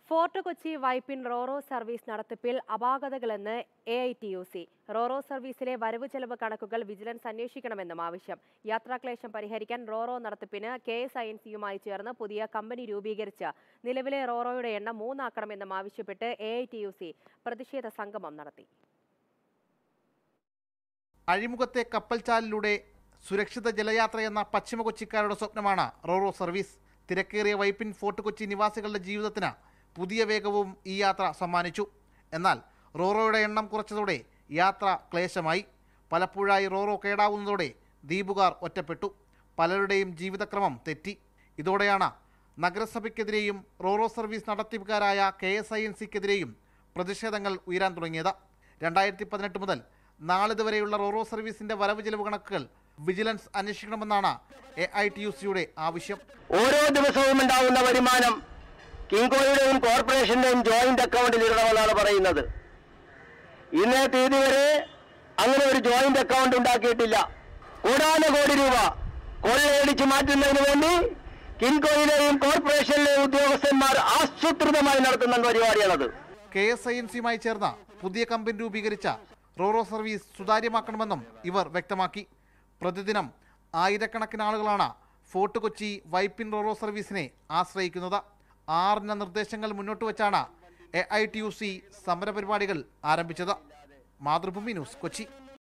fort Kochi Vypin roro service നടത്തിപ്പിൽ അപാകതകളെന്ന് A I T U C roro സർവീസിലെ വരവ് ചെലവ് കണക്കുകൾ വിജിലൻസ് അന്വേഷിക്കണമെന്നും ആവശ്യം യാത്രാക്ലേശം പരിഹരിക്കാൻ റോറോ നടത്തിപ്പിന് കെ എസ് ഐ എൻ സിയുമായി ചേർന്ന് പുതിയ കമ്പനി രൂപീകരിച്ച് നിലവിലെ റോറോയുടെ എണ്ണം മൂന്നാക്കണമെന്നും ആവശ്യപ്പെട്ട് A I T U C പ്രതിഷേധ സംഗമം നടത്തി അഴിമുഖത്തെ കപ്പൽച്ചാലിലൂടെ സുരക്ഷിത ജലയാത്ര എന്ന പശ്ചിമ കൊച്ചിക്കാരുടെ സ്വപ്നമാണ് റോറോ സർവീസ് തിരക്കേറിയ വൈപ്പിൻ ഫോർട്ട് കൊച്ചി നിവാസികളുടെ ജീവിതത്തിന് പുതിയ വേഗവും ഈ യാത്ര സമ്മാനിച്ചു എന്നാൽ റോറോയുടെ എണ്ണം കുറച്ചതോടെ യാത്ര ക്ലേശമായി പലപ്പോഴായി റോറോ കേടാവുന്നതോടെ ദ്വീപുകാർ ഒറ്റപ്പെട്ടു പലരുടെയും ജീവിതക്രമം തെറ്റി ഇതോടെയാണ് നഗരസഭയ്ക്കെതിരെയും റോറോ സർവീസ് നടത്തിപ്പുകാരായ കെ എസ് ഐ എൻ സിക്കെതിരെയും പ്രതിഷേധങ്ങൾ ഉയരാൻ തുടങ്ങിയത് രണ്ടായിരത്തി പതിനെട്ട് മുതൽ നാളിതുവരെയുള്ള റോറോ സർവീസിന്റെ വരവ് ചെലവ് കണക്കുകൾ വിജിലൻസ് അന്വേഷിക്കണമെന്നാണ് എ ഐ ടി യു സിയുടെ ആവശ്യം ഓരോ ദിവസവും ഉണ്ടാകുന്ന വരുമാനം കിങ്കോയുടെയും കോർപ്പറേഷന്റെയും ജോയിന്റ് അക്കൗണ്ടിൽ ഇടണമെന്നാണ് പറയുന്നത് ഇന്നേ തീയതി വരെ അങ്ങനെ ഒരു ജോയിന്റ് അക്കൗണ്ട് ഉണ്ടാക്കിയിട്ടില്ല കോടാനുകോടി രൂപ കൊള്ളയടിച്ച് മാറ്റുന്നതിന് വേണ്ടി കിൻകോയിലെയും കോർപ്പറേഷനിലെയും ഉദ്യോഗസ്ഥന്മാർ ആസൂത്രിതമായി നടത്തുന്ന പരിപാടിയാണത് കെ എസ് ഐ എൻ സിയുമായി ചേർന്ന് പുതിയ കമ്പനി രൂപീകരിച്ച റോറോ സർവീസ് സുതാര്യമാക്കണമെന്നും ഇവർ വ്യക്തമാക്കി പ്രതിദിനം ആയിരക്കണക്കിന് ആളുകളാണ് ഫോർട്ട് കൊച്ചി വൈപ്പിൻ റോറോ സർവീസിനെ ആശ്രയിക്കുന്നത് ആറിന നിർദ്ദേശങ്ങൾ മുന്നോട്ട് വച്ചാണ് A I T U C സമരപരിപാടികൾ ആരംഭിച്ചത് മാതൃഭൂമി ന്യൂസ് കൊച്ചി